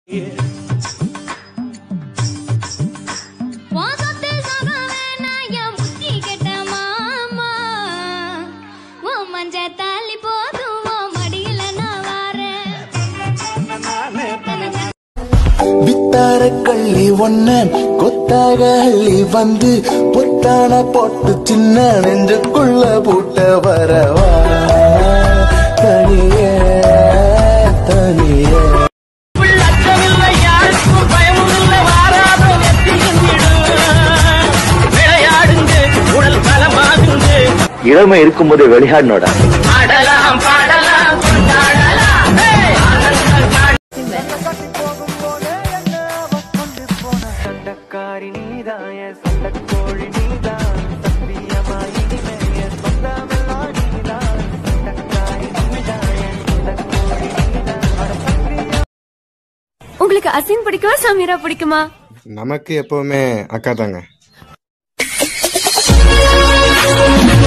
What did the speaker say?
வாசத்தில் சாகவே நான் என் புத்தி கெட்ட மாமா உன் மஞ்ச தாலி போதும் உன் மடியில நான் வாரேன் வித்தார கள்ளி ஒன்ன கொத்தாக அள்ளி வந்து பொத்தான போட்டு சின்ன நெஞ்சுக்குள்ள பூட்ட வரவா தனியே தனியே இளமை இருக்கும்போது விளையாடனோட உங்களுக்கு அசின் பிடிக்குமா சமீரா பிடிக்குமா நமக்கு எப்பவுமே அக்கா தாங்க